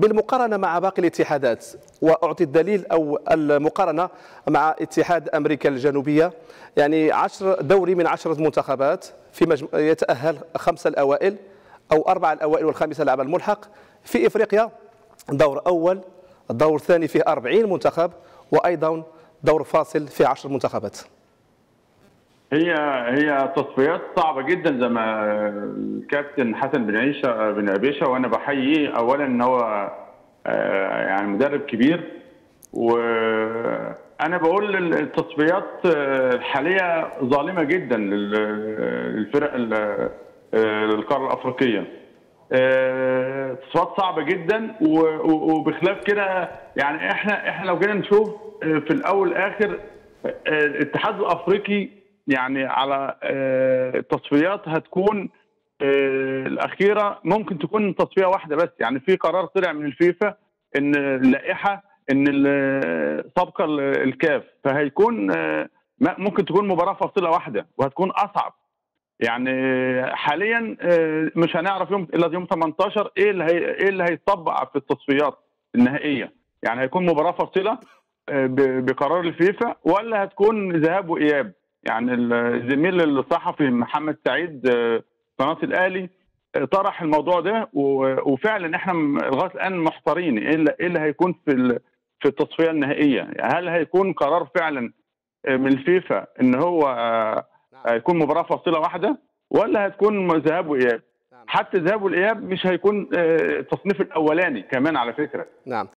بالمقارنه مع باقي الاتحادات واعطي الدليل او المقارنه مع اتحاد امريكا الجنوبيه يعني 10 دوري من عشرة منتخبات في مجم... يتاهل خمسه الاوائل او اربعه الاوائل والخامسه العام الملحق في افريقيا دور اول الدور الثاني فيه 40 منتخب وايضا دور فاصل فيه 10 منتخبات هي هي تصفيات صعبه جدا زي ما الكابتن حسن بن عيشه بن عبيشه وانا بحييه اولا ان هو يعني مدرب كبير وانا بقول التصفيات الحاليه ظالمه جدا للفرق القاره الافريقيه تصفيات صعبه جدا وبخلاف كده يعني احنا احنا لو جينا نشوف في الاول والاخر الاتحاد الافريقي يعني على التصفيات هتكون الاخيره ممكن تكون تصفيه واحده بس يعني في قرار طلع من الفيفا ان اللائحه ان سابقه الكاف فهيكون ممكن تكون مباراه فاصله واحده وهتكون اصعب يعني حاليا مش هنعرف يوم الا يوم 18 ايه اللي هي ايه اللي هيطبق في التصفيات النهائيه يعني هيكون مباراه فاصله بقرار الفيفا ولا هتكون ذهاب واياب يعني الزميل الصحفي محمد سعيد قناه الاهلي طرح الموضوع ده وفعلا احنا لغايه الان محتارين ايه اللي, إيه اللي هيكون في في التصفيه النهائيه هل هيكون قرار فعلا من الفيفا ان هو هيكون مباراه فاصله واحده ولا هتكون ذهاب واياب حتى ذهاب والاياب مش هيكون التصنيف الاولاني كمان على فكره نعم